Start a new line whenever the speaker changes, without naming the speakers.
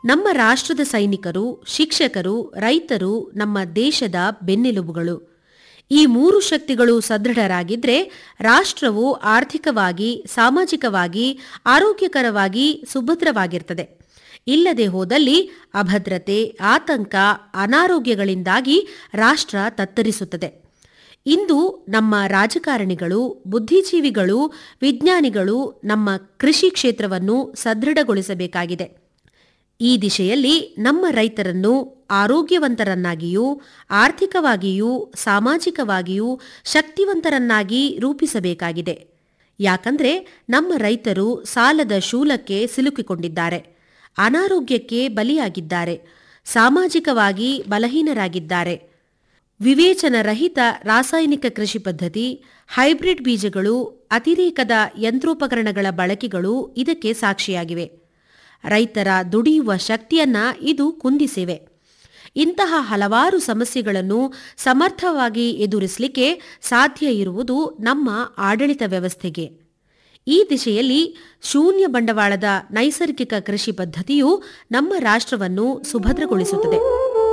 ನಮ್ಮ ರಾಷ್ಟ್ರದ ಸೈನಿಕರು ಶಿಕ್ಷಕರು ರೈತರು ನಮ್ಮ ದೇಶದ ಬೆನ್ನೆಲುಬುಗಳು ಈ ಮೂರು ಶಕ್ತಿಗಳು ಸದೃಢರಾಗಿದ್ರೆ ರಾಷ್ಟ್ರವು ಆರ್ಥಿಕವಾಗಿ ಸಾಮಾಜಿಕವಾಗಿ ಆರೋಗ್ಯಕರವಾಗಿ ಸುಭದ್ರವಾಗಿರ್ತದೆ ಇಲ್ಲದೆ ಹೋದಲ್ಲಿ ಅಭದ್ರತೆ ಆತಂಕ ಅನಾರೋಗ್ಯಗಳಿಂದಾಗಿ ರಾಷ್ಟ್ರ ತತ್ತರಿಸುತ್ತದೆ ಇಂದು ನಮ್ಮ ರಾಜಕಾರಣಿಗಳು ಬುದ್ಧಿಜೀವಿಗಳು ವಿಜ್ಞಾನಿಗಳು ನಮ್ಮ ಕೃಷಿ ಕ್ಷೇತ್ರವನ್ನು ಸದೃಢಗೊಳಿಸಬೇಕಾಗಿದೆ ಈ ದಿಶೆಯಲ್ಲಿ ನಮ್ಮ ರೈತರನ್ನು ಆರೋಗ್ಯವಂತರನ್ನಾಗಿಯೂ ಆರ್ಥಿಕವಾಗಿಯೂ ಸಾಮಾಜಿಕವಾಗಿಯೂ ಶಕ್ತಿವಂತರನ್ನಾಗಿ ರೂಪಿಸಬೇಕಾಗಿದೆ ಯಾಕಂದ್ರೆ ನಮ್ಮ ರೈತರು ಸಾಲದ ಶೂಲಕ್ಕೆ ಸಿಲುಕಿಕೊಂಡಿದ್ದಾರೆ ಅನಾರೋಗ್ಯಕ್ಕೆ ಬಲಿಯಾಗಿದ್ದಾರೆ ಸಾಮಾಜಿಕವಾಗಿ ಬಲಹೀನರಾಗಿದ್ದಾರೆ ವಿವೇಚನರಹಿತ ರಾಸಾಯನಿಕ ಕೃಷಿ ಪದ್ಧತಿ ಹೈಬ್ರಿಡ್ ಬೀಜಗಳು ಅತಿರೇಕದ ಯಂತ್ರೋಪಕರಣಗಳ ಬಳಕೆಗಳು ಇದಕ್ಕೆ ಸಾಕ್ಷಿಯಾಗಿವೆ ರೈತರ ದುಡಿಯುವ ಶಕ್ತಿಯನ್ನ ಇದು ಕುಂದಿಸಿವೆ ಇಂತಹ ಹಲವಾರು ಸಮಸ್ಯೆಗಳನ್ನು ಸಮರ್ಥವಾಗಿ ಎದುರಿಸಲಿಕ್ಕೆ ಸಾಧ್ಯ ಇರುವುದು ನಮ್ಮ ಆಡಳಿತ ವ್ಯವಸ್ಥೆಗೆ ಈ ದಿಶೆಯಲ್ಲಿ ಶೂನ್ಯ ಬಂಡವಾಳದ ನೈಸರ್ಗಿಕ ಕೃಷಿ ಪದ್ಧತಿಯು ನಮ್ಮ ರಾಷ್ಟ್ರವನ್ನು ಸುಭದ್ರಗೊಳಿಸುತ್ತದೆ